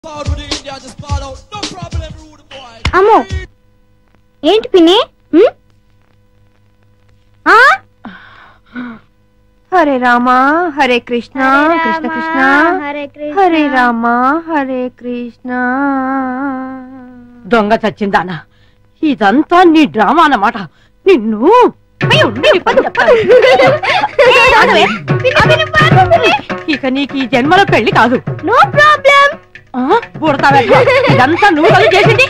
Ball with the India, just ball out. No problem, rude boy. అమ్మో ఏంటి పిన్ని ఉమ్? ఆ? హరే రామ హరే కృష్ణ కృష్ణ కృష్ణ హరే కృష్ణ హరే రామ హరే కృష్ణ దొంగ చచ్చిందానా ఇదంతా నీ డ్రామా అన్నమాట నిన్ను అయ్యో, నీ పని చెప్తాను. ఇక నీకు ఈ జన్మలో పెళ్లి కాదు నో ప్రాబ్లం ఆ, బుడతా వెధవ. ఇదంతా నువ్వు కదా చేసింది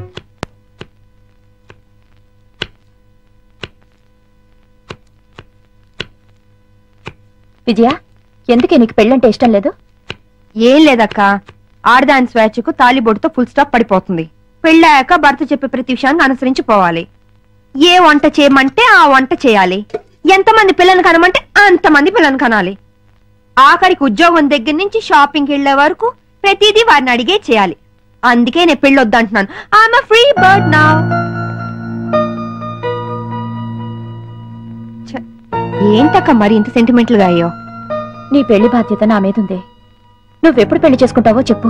విజయ ఎందుకే నీకు పెళ్ళంటే ఇష్టం లేదు ఏం లేదక్క ఆడదాని స్వేచ్ఛకు తాలిబొడితో ఫుల్ స్టాప్ పడిపోతుంది పెళ్ళాక భర్త చెప్పే ప్రతి విషయాన్ని అనుసరించి పోవాలి ఏ వంట చేయమంటే ఆ వంట చేయాలి ఎంతమంది పిల్లల్ని కనమంటే అంతమంది పిల్లల్ని కనాలి ఆఖరికి ఉద్యోగం దగ్గర నుంచి షాపింగ్కి వెళ్లే వరకు ప్రతిదీ వారిని అడిగే చేయాలి అందుకే నేను పెళ్ళి వద్దంటున్నాను ఐఎమ్ ఫ్రీ బర్డ్ నా ఏంటక్క మరి ఇంత సెంటిమెంటల్ గా అయ్యో నీ పెళ్లి బాధ్యత నా మీదుందే నువ్వెప్పుడు పెళ్లి చేసుకుంటావో చెప్పు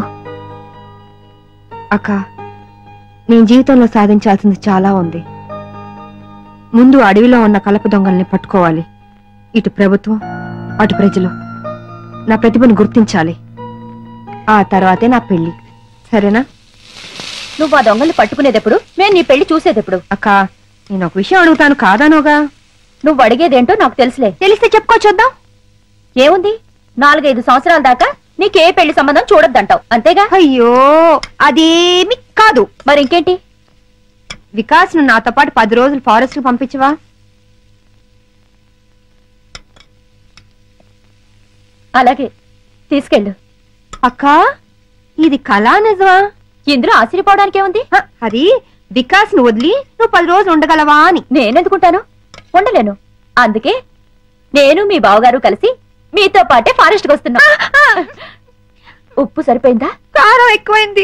అక్క నేను జీవితంలో సాధించాల్సింది చాలా ఉంది ముందు అడవిలో ఉన్న కలప దొంగల్ని పట్టుకోవాలి ఇటు ప్రభుత్వం అటు ప్రజలు నా ప్రతిభను గుర్తించాలి ఆ తర్వాతే నా పెళ్లి సరేనా నువ్వు ఆ దొంగల్ని పట్టుకునేదెప్పుడు మేము నీ పెళ్లి చూసేదెప్పుడు అక్క నేను ఒక విషయం అడుగుతాను కాదానోగా నువ్వు అడిగేదేంటో నాకు తెలుసులే తెలిస్తే చెప్పుకో చూద్దాం ఏముంది నాలుగైదు సంవత్సరాల దాకా నీకే పెళ్లి సంబంధం చూడొద్దంటావు అంతేగా అయ్యో అదేమి కాదు మరి ఇంకేంటి వికాస్ ను నాతో పాటు పది రోజులు ఫారెస్ట్ కు పంపించవా అలాగే తీసుకెళ్ళు అక్క ఇది కళా నిజమా ఇందులో ఆశ్చర్యపోవడానికి ఏముంది హ, అది వికాస్ ను వదిలి నువ్వు పది రోజులు ఉండగలవా అని నేనెందుకుంటాను ఉండలేను అందుకే నేను మీ బావగారు కలిసి మీతో పాటే ఫారెస్ట్ కి వస్తున్నా ఉప్పు సరిపోయిందా కారం ఎక్కువైంది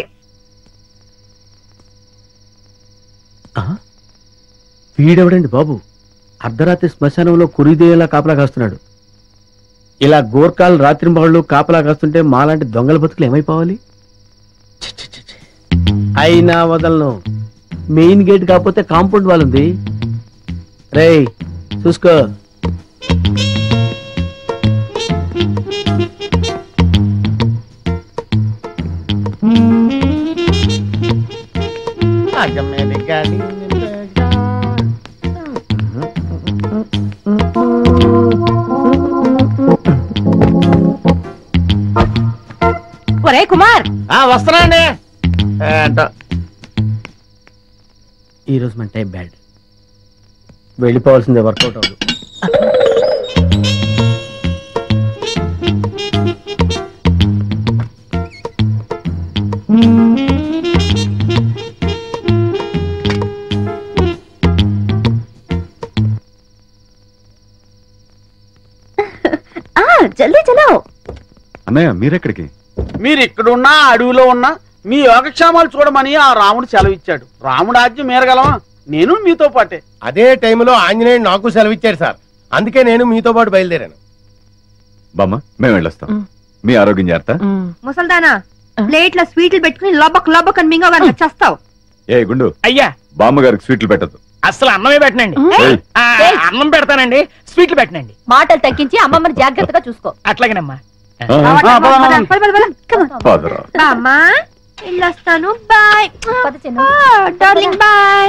వీడెవడండి బాబు అర్ధరాత్రి శ్మశానంలో కురిదేలా కాపలా కాస్తున్నాడు ఇలా గోర్ఖాలు రాత్రింబళ్ళు కాపలా కాస్తుంటే మాలాంటి దొంగల బతుకులు ఏమైపోవాలి ఛీ, ఛీ, ఛీ, ఛీ. అయినా వదలను మెయిన్ గేట్ కాకపోతే కాంపౌండ్ వాళ్ళు ఉంది రేయ్ చూసుకో ఒరే కుమార్ వస్తున్నాండి ఈ రోజు మన టైం బ్యాడ్ వెళ్ళిపోవాల్సిందే వర్కౌట్ అవ్వదు ఆ జల్దీ చలో అన్నయ్య మీరెక్కడికి మీరు ఇక్కడున్నా అడవిలో ఉన్నా మీ యోగక్షేమాలు చూడమని ఆ రాముడు సెలవిచ్చాడు రాముడు ఆజ్ఞ మేరగలమా నేను మీతో పాటే అదే టైంలో ఆంజనేయుడు నాకు సెలవిచ్చాడు సార్ అందుకే నేను మీతో పాటు బయలుదేరాను బామ్మ మేము వెళ్ళొస్తాం మీ ఆరోగ్యం జాగ్రత్త ముసల్దానా ప్లేట్ లో స్వీట్లు పెట్టుకుని లబ్బక్ లబ్బక్ అని మింగో కనుక చేస్తావు ఏ గుండు అయ్యా బామ్మ గారికి స్వీట్లు పెట్టదు అసలు అన్నమే పెట్టనండి ఏయ్, ఆ, అన్నం పెడతానండి స్వీట్లు పెట్టనండి మాటలు తగ్గించి అమ్మమ్మని జాగ్రత్తగా చూసుకో అట్లాగేనమ్మా ఆ, ఫాదరా అమ్మా వెళ్ళొస్తాను బాయ్ పద చిన్న డార్లింగ్ బాయ్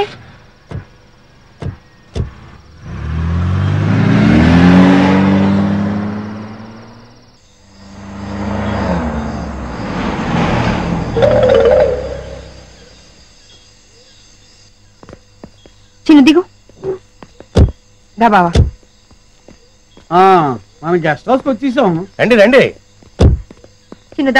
చిన్న దిగు దా బావా ఆ, మనం గెస్ట్ హౌస్కి వచ్చేసాం రండి రండి చిన్నదా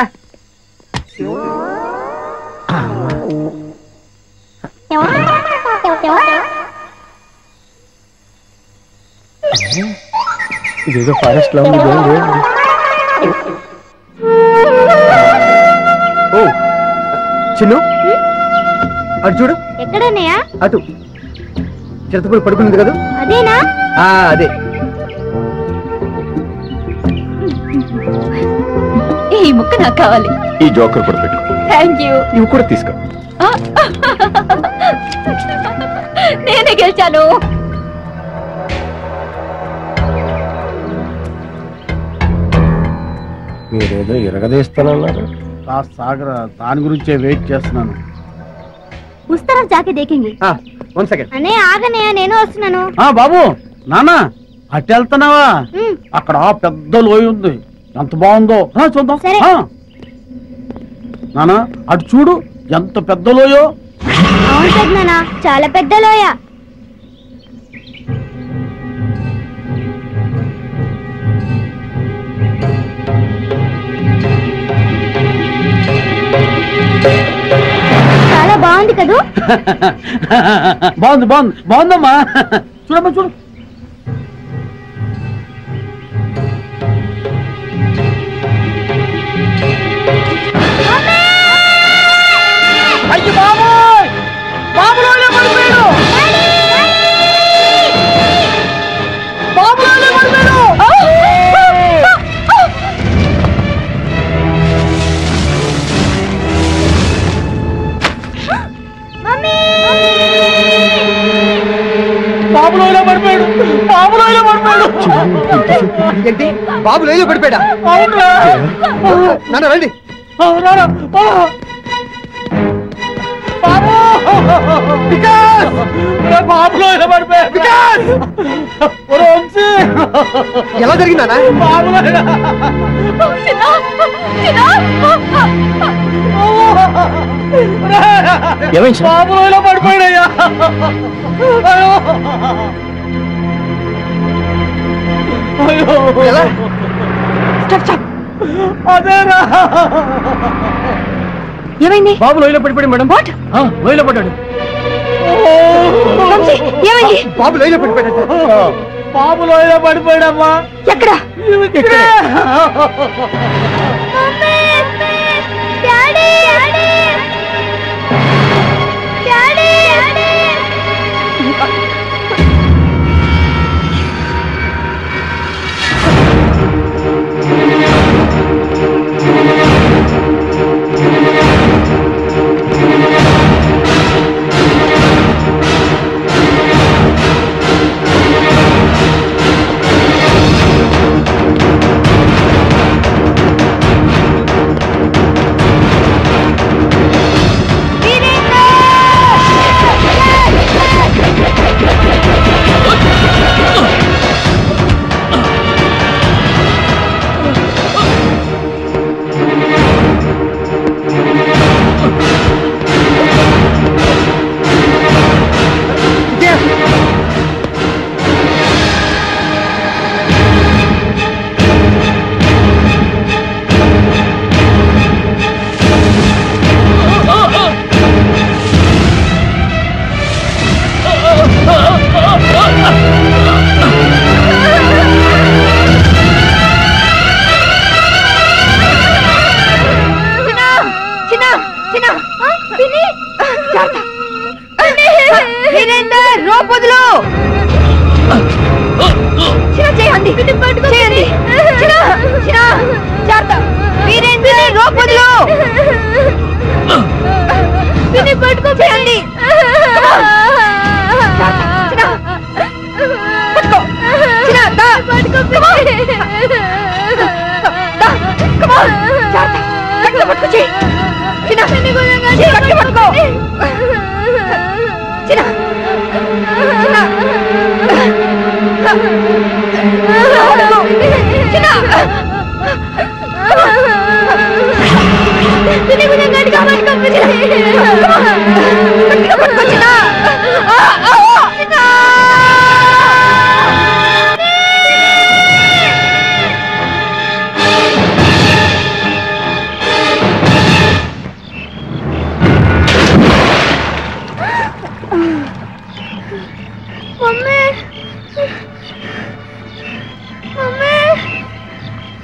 ఇదేదో ఫారెస్ట్ లో ఉంది ఇదేంది? ఓ చిన్ను అటు చూడు ఎక్కడన్నయ్యా అటు చిరతపూడి పడుకుంది కదా అదేనా ఆ అదే ఈ ముక్క నాకు కావాలి ఈ జోకర్ కూడా పెట్టు థ్యాంక్ యూ ఇవి కూడా తీసుకో నేనే గెలిచాను మీరేదో ఇరగదీస్తానన్నారు కాస్త సాగర దాని గురించే వెయిట్ చేస్తున్నాను उस तरफ जाके देखेंगे వన్ సెకండ్ అనే ఆగనయ్య నేను వస్తున్నాను ఆ బాబు నాన్న అటు వెళ్తున్నావా ఉమ్, అక్కడ పెద్ద లోయ ఉంది ఎంత బాగుందో రా చూద్దాం సరే. ఆ. నాన్న అటు చూడు ఎంత పెద్ద లోయో అవును పెద్దనాన్న చాలా పెద్ద లోయ చాలా బాగుంది కదూ బాగుంది బాగుంది బాగుందమ్మా చూడమ్మా చూడు అయ్యి బాబోయ్! బాబులోనే పడిపోయాడు! బాబులోనే పడిపోయాడు! బాబులోనే పడిపోయాడు బాబులోనే పడిపోయాడు ఏంటి బాబు లేదు పడిపోయా అవునురా నాన్న రండి అవునారా బాబు వికాస్ రే బాబులో ఇలా పడిపోయాడు వికాస్ ఒరే వంశీ ఎలా జరిగిందా బాబులో ఇలా చిన్న చిన్న ఏమైంది సార్? బాబులో ఇలా పడిపోయాడయ్యా అయ్యో అయ్యో ఎలా? అదేరా ఏమైంది బాబు లోయలో పడిపోయాడు మేడం వాట్ లోయలో పడ్డాడు వంశీ, ఏమైంది బాబు లేదు పడిపోయాడు బాబులో ఇలా పడిపోయాడమ్మా ఎక్కడ ఇక్కడే డాడీ డాడీ చిన్న చిన్న పిన్ని జాగ్రత్త. వీరేందర్ రోపుదులు చిన్న చేయండి చేయండి చిన్న చిన్న జాగ్రత్త వీరేందర్ రోపుదులు పిన్ని పట్టుకో చేయండి చిన్న పట్టుకో చిన్న దా పట్టుకో దా కమాన్ జాగ్రత్త గట్టిగా పట్టుకో చెయ్యి చిన్న గట్టి పట్టుకో చిన్న